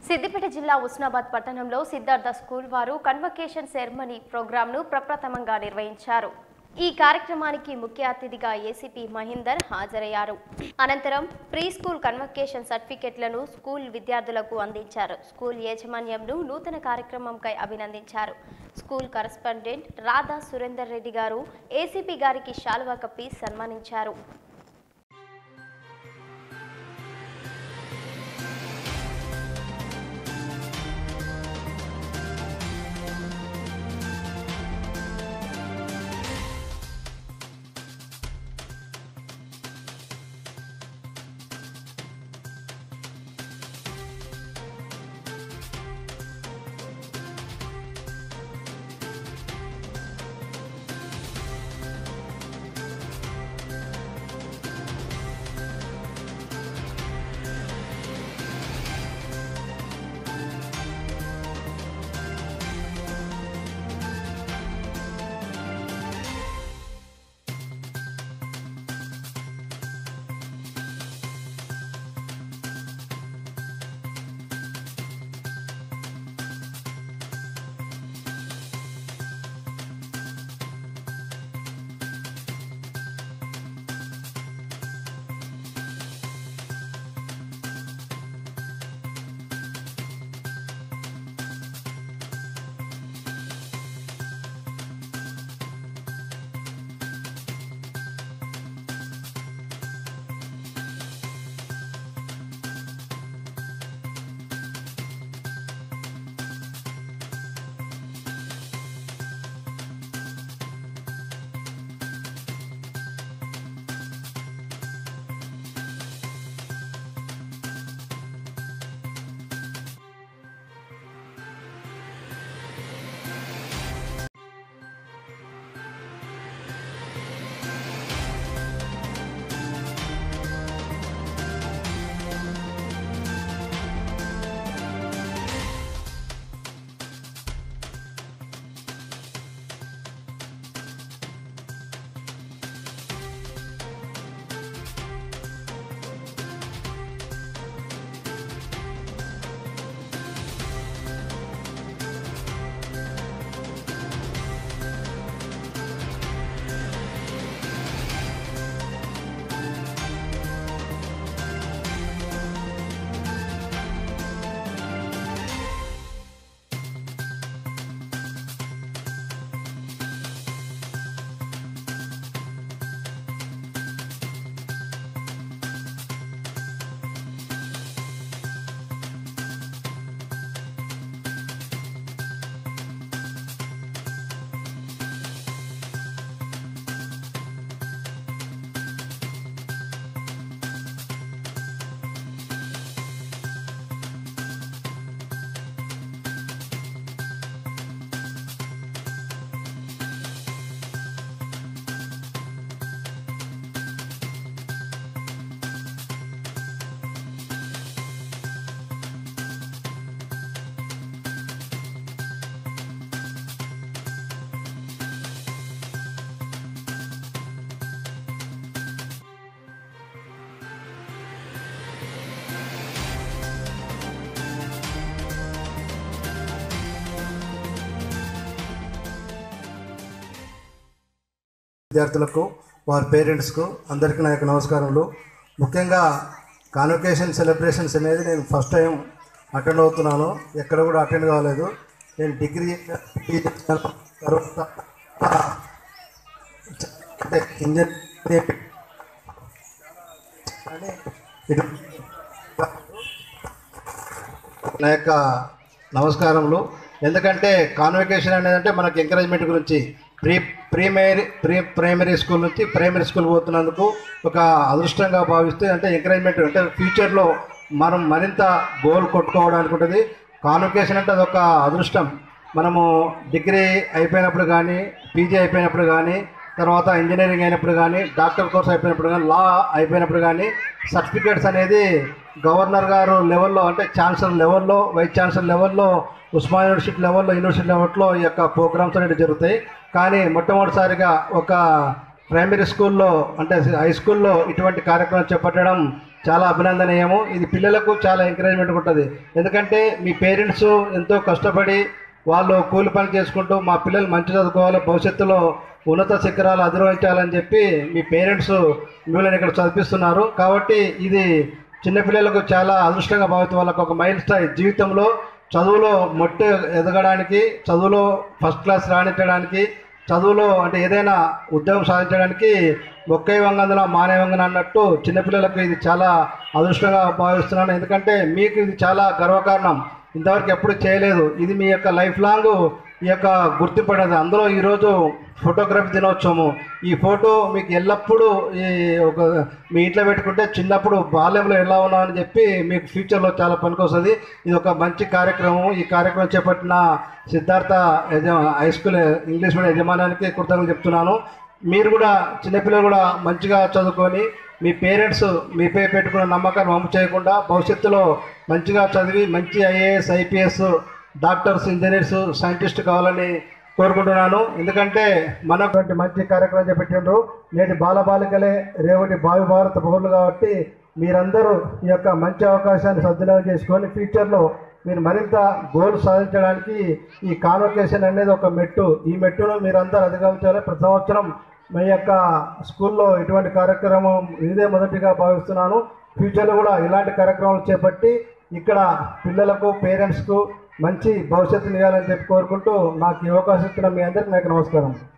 సిద్దిపేట జిల్లా ఉస్నాబాద్ పట్టణంలో సిద్ధార్థ స్కూల్ వారు కన్వకేషన్ సెరమనీ ప్రోగ్రాంను ప్రప్రథమంగా నిర్వహించారు ఈ కార్యక్రమానికి ముఖ్య అతిథిగా ఏసీపీ మహేందర్ హాజరయ్యారు అనంతరం ప్రీ స్కూల్ కన్వకేషన్ సర్టిఫికెట్లను స్కూల్ విద్యార్థులకు అందించారు స్కూల్ యాజమాన్యంను నూతన కార్యక్రమంకై అభినందించారు స్కూల్ కరస్పాండెంట్ రాధా సురేందర్ రెడ్డి గారు ఏసీపీ గారికి శాలువా కప్పి సన్మానించారు విద్యార్థులకు వారి పేరెంట్స్కు అందరికీ నా యొక్క నమస్కారములు ముఖ్యంగా కాన్వకేషన్ సెలబ్రేషన్స్ అనేది నేను ఫస్ట్ టైం అటెండ్ అవుతున్నాను ఎక్కడ కూడా అటెండ్ కాలేదు నేను డిగ్రీ తర్వాత అంటే ఇంజనీరింగ్ కానీ ఇటు నా యొక్క నమస్కారములు ఎందుకంటే కాన్వకేషన్ అనేది అంటే మనకు ఎంకరేజ్మెంట్ గురించి pre primary pre primary school నుంచి ప్రైమరీ స్కూల్ పోతున్నందుకు ఒక అదృష్టంగా భావిస్తే అంటే ఎంకరేజ్మెంట్ అంటే ఫ్యూచర్లో మనం మరింత గోల్ కొట్టుకోవడానికి ఉంటుంది కాన్వకేషన్ అంటే అదొక అదృష్టం మనము డిగ్రీ అయిపోయినప్పుడు కానీ పీజీ అయిపోయినప్పుడు కానీ తర్వాత ఇంజనీరింగ్ అయినప్పుడు కానీ డాక్టర్ కోర్స్ అయిపోయినప్పుడు కానీ లా అయిపోయినప్పుడు కానీ సర్టిఫికేట్స్ అనేది గవర్నర్ గారు లెవెల్లో అంటే ఛాన్సలర్ లెవెల్లో వైస్ ఛాన్సలర్ లెవెల్లో ఉస్మాన్ యూనివర్సిటీ లెవెల్లో యూనివర్సిటీ లెవెల్లో ఈ యొక్క ప్రోగ్రామ్స్ అనేవి జరుగుతాయి కానీ మొట్టమొదటిసారిగా ఒక ప్రైమరీ స్కూల్లో అంటే హై స్కూల్లో ఇటువంటి కార్యక్రమం చేపట్టడం చాలా అభినందనీయము ఇది పిల్లలకు చాలా ఎంకరేజ్మెంట్ ఉంటుంది ఎందుకంటే మీ పేరెంట్స్ ఎంతో కష్టపడి వాళ్ళు కూలి పని చేసుకుంటూ మా పిల్లలు మంచి చదువుకోవాలి భవిష్యత్తులో ఉన్నత శిఖరాలు అధిరోహించాలని చెప్పి మీ పేరెంట్స్ మిమ్మల్ని ఇక్కడ చదివిస్తున్నారు కాబట్టి ఇది చిన్నపిల్లలకు చాలా అదృష్టంగా భావితం వాళ్ళకు ఒక మైల్ స్టాయి జీవితంలో చదువులో మొట్ట ఎదగడానికి చదువులో ఫస్ట్ క్లాస్ రాణించడానికి చదువులో అంటే ఏదైనా ఉద్యోగం సాధించడానికి మొక్కై వంగందుల మానే వంగన అన్నట్టు చిన్నపిల్లలకు ఇది చాలా అదృష్టంగా భావిస్తున్నాను ఎందుకంటే మీకు ఇది చాలా గర్వకారణం ఇంతవరకు ఎప్పుడు చేయలేదు ఇది మీ యొక్క లైఫ్ లాంగ్ ఈ యొక్క గుర్తుపడేది అందులో ఈరోజు ఫోటోగ్రఫీ దినోత్సవము ఈ ఫోటో మీకు ఎల్లప్పుడూ ఈ ఒక మీ ఇంట్లో పెట్టుకుంటే చిన్నప్పుడు బాల్యంలో ఎలా ఉన్నామని చెప్పి మీకు ఫ్యూచర్లో చాలా పనికొస్తుంది ఇది ఒక మంచి కార్యక్రమం ఈ కార్యక్రమం చేపట్టిన సిద్ధార్థ యజ హై స్కూల్ ఇంగ్లీష్ మీడియం యజమానానికి కృతజ్ఞతలు చెప్తున్నాను మీరు కూడా చిన్నపిల్లలు కూడా మంచిగా చదువుకొని మీ పేరెంట్స్ మీపై పెట్టుకున్న నమ్మకాన్ని వంపు చేయకుండా భవిష్యత్తులో మంచిగా చదివి మంచి IAS IPS doctors engineers scientist కావాలని కోరుకుంటున్నాను ఎందుకంటే మనటువంటి మంచి కార్యక్రమం చేపట్టిండ్రు నేటి బాలబాలికలే రేవటి భావి భారత పౌరులు కాబట్టి మీరందరూ ఈ యొక్క మంచి అవకాశాన్ని సద్వినియోగం చేసుకొని ఫ్యూచర్లో మీరు మరింత గోల్ సాధించడానికి ఈ కాన్వకేషన్ అనేది ఒక మెట్టు ఈ మెట్టును మీరందరూ అధిగమించాలి ప్రతి సంవత్సరం మీ యొక్క స్కూల్లో ఇటువంటి కార్యక్రమం ఇదే మొదటిగా భావిస్తున్నాను ఫ్యూచర్లో కూడా ఇలాంటి కార్యక్రమాలు చేపట్టి ఇక్కడ పిల్లలకు పేరెంట్స్కు మంచి భవిష్యత్తుని ఇవ్వాలని చెప్పి కోరుకుంటూ నాకు ఈ అవకాశం ఇచ్చిన మీ అందరికీ నాకు నమస్కారం